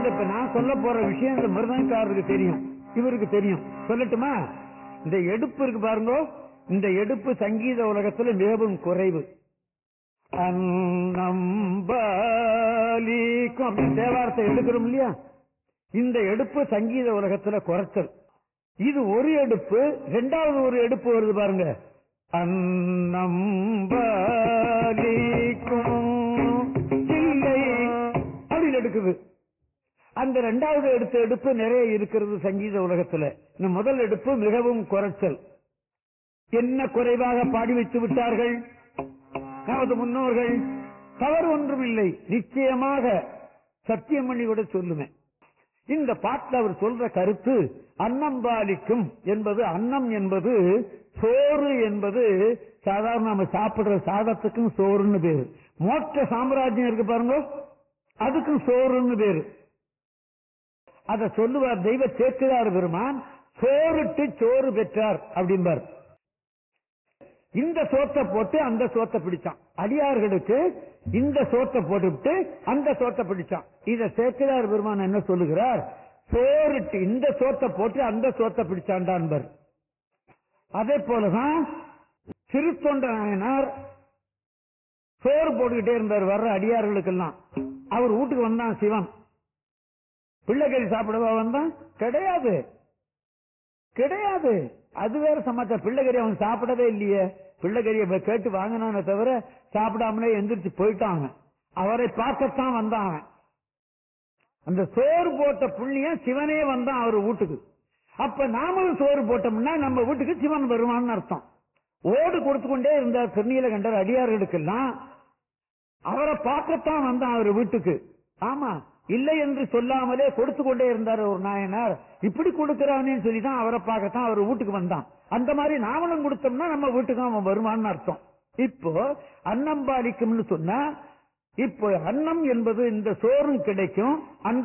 இந்த இப்ப நான் சொல்ல போற விஷயம் இந்த மிருதங்காரருக்கு தெரியும் இவருக்கு தெரியும் சொல்லட்டுமா இந்த எடுப்பு இருக்கு பாருங்க இந்த எடுப்பு சங்கீத உலகத்துல மிகவும் குறைவு அன்னம்பாலிக்கும் அப்படின்னு தேவாரத்தை எடுக்கிறோம் இல்லையா இந்த எடுப்பு சங்கீத உலகத்துல குறைச்சல் இது ஒரு எடுப்பு ரெண்டாவது ஒரு எடுப்பு வருது பாருங்க அன்னம்பாலிக்கும் இல்லை அப்படின்னு எடுக்குது அந்த ரெண்டாவது எடுத்த எடுப்பு நிறைய இருக்கிறது சங்கீத உலகத்துல இந்த முதல் எடுப்பு மிகவும் குறைச்சல் என்ன குறைவாக பாடி வைத்து விட்டார்கள் நமது முன்னோர்கள் தவறு ஒன்றும் இல்லை நிச்சயமாக சத்தியம் பண்ணி கூட சொல்லுவேன் இந்த பாட்டில் அவர் சொல்ற கருத்து அன்னம்பாலிக்கும் என்பது அன்னம் என்பது சோறு என்பது சாதாரண நம்ம சாப்பிடுற சாதத்துக்கும் சோறுன்னு பேரு மோட்ச சாம்ராஜ்யம் இருக்கு பாருங்க அதுக்கும் சோறுன்னு பேரு அத சொல்லுவார் தெய்வ சேர்க்கிறார் பெருமான் சோறுட்டு சோறு பெற்றார் அப்படிம்பார் இந்த சோத்தை போட்டு அந்த சோத்தை பிடிச்சான் அடியார்களுக்கு இந்த சோத்தை போட்டுவிட்டு அந்த சோத்தை பிடிச்சான் இத சேர்க்கிறார் பெருமான் என்ன சொல்லுகிறார் சோறுட்டு இந்த சோத்தை போட்டு அந்த சோத்தை பிடிச்சான்டான்பர் அதே போலதான் திருத்தொண்ட நாயனார் சோறு போட்டுக்கிட்டே இருந்தார் வர்ற அடியார்களுக்கெல்லாம் அவர் வீட்டுக்கு வந்தான் சிவன் பிள்ளைக்கறி சாப்பிடவா வந்தான் கிடையாது கிடையாது அது வேற சமாச்சாரம் பிள்ளைக்கறி அவன் சாப்பிடவே இல்லையே பிள்ளைக்கறியை கேட்டு வாங்கினானே தவிர சாப்பிடாமலே எந்திரிச்சு போயிட்டாங்க அவரை பார்க்கத்தான் வந்தான் அவன் அந்த சோறு போட்ட புள்ளிய சிவனே வந்தான் அவர் வீட்டுக்கு அப்ப நாமளும் சோறு போட்டோம்னா நம்ம வீட்டுக்கு சிவன் வருவான்னு அர்த்தம் ஓடு கொடுத்து கொண்டே இருந்தார் திருநீலகண்டர் அடியார்களுக்கெல்லாம் அவரை பார்க்கத்தான் வந்தான் அவர் வீட்டுக்கு ஆமா இல்லை என்று சொல்லாமலே கொடுத்து கொண்டே இருந்தார் ஒரு நாயனார் இப்படி கொடுக்கிறானே சொல்லிதான் அவரை பார்க்கத்தான் அவர் வீட்டுக்கு வந்தான் அந்த மாதிரி நாமளும் கொடுத்தோம்னா நம்ம வீட்டுக்கு அவன் வருவான்னு அர்த்தம் இப்போ அன்னம் பாலிக்கும்னு சொன்னா இப்போ அன்னம் என்பது இந்த சோறும் கிடைக்கும் அந்த